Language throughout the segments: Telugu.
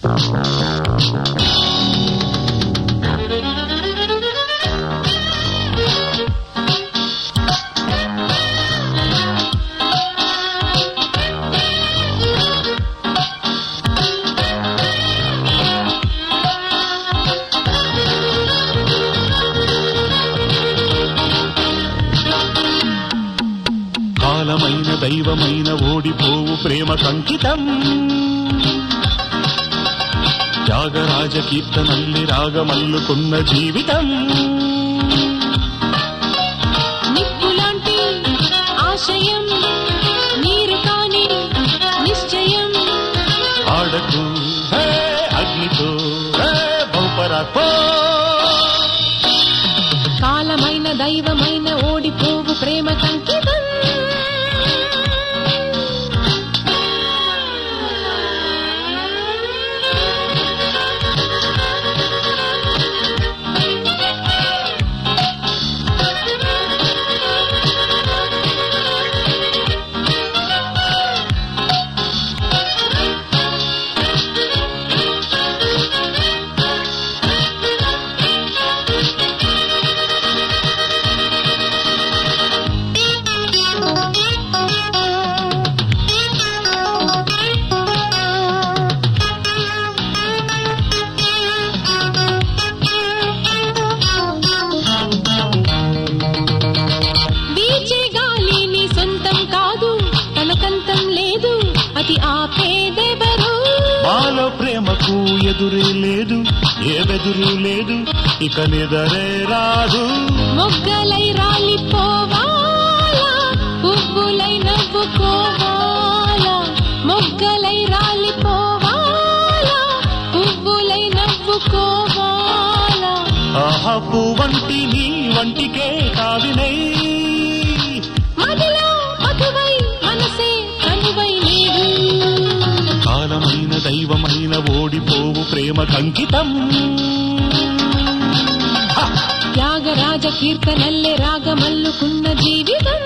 కాలమైన దైవమైన ఓడిపోవు ప్రేమ కంకితం త్యాగరాజ కీర్తనల్లి రాగమల్లుకున్న జీవితం నిప్పులాంటి ఆశయం నీరు కాని నిశ్చయం ఆడకు హే అగ్నితో హే బహుపరాత్మో కాలమైన దైవమైన ఓడిపోవు ప్రేమ కంకితం వీచే గాలి నీ సొంతం కాదు తనకంతం లేదు అది ఆపేదెవరు మాలో ప్రేమకు ఎదురే లేదు ఏ బెదురు లేదు ఇక నిదరే రాదు మొగ్గలై రాలిపోవాలా పువ్వులై నవ్వుకోవాలా మొగ్గలై రాలిపోవాలా పువ్వులై నవ్వుకోవాలా ఆహపు వంటి నీ వంటికే కావినై మదిలో మధువై మనసే కనువై నీవు కాలమైన దైవమైన ఓడిపోవు ప్రేమ కంకితం త్యాగరాజ కీర్తనల్లే రాగమల్లుకున్న జీవితం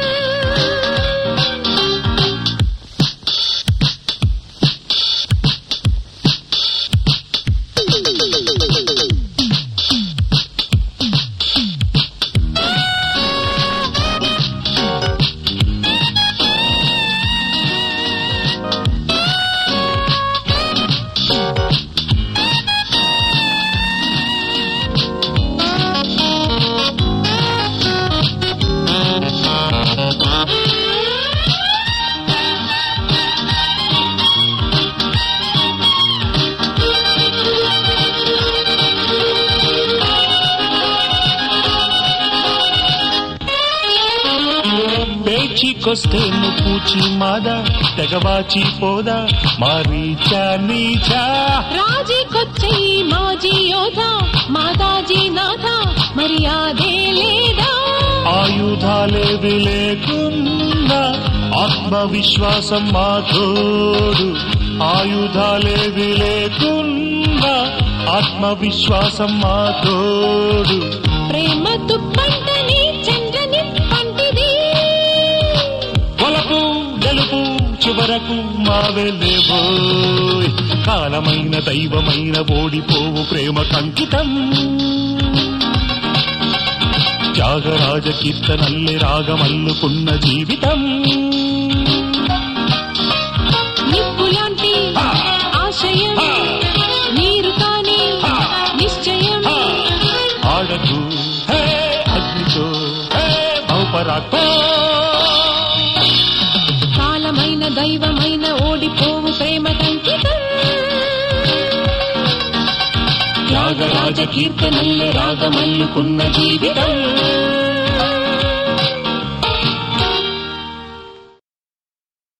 పేచికొస్తే పూచి మాదా తెగవాచి పోదా మారీచా నీచా రాజీకొచ్చే మాజీ యోధ మాతాజీ నాథ మర్యాదే లేదా ఆయుధాలేవి లేకున్నా ఆత్మవిశ్వాసం మాతోడు ఆయుధాలేవి లేకున్నా ఆత్మవిశ్వాసం మాతోడు ప్రేమ దుప్పంటని చంద్రని పంటిది కొలకు గెలుపు చివరకు మావెలేబోయ్ కాలమైన దైవమైన ఓడిపోవు ప్రేమ కంకితం త్యాగరాజ కీర్తనల్లి రాగమల్లుకున్న జీవితం నిప్పులాంటి ఆశయం నీరు కాని నిశ్చయం ఆడకు హే అగ్నితో హే బహుపరాత్మో కాలమైన దైవమైన ఓడిపోవు ప్రేమ కంకితం త్యాగరాజ కీర్తనల్లి రాగమల్లుకున్న జీవితం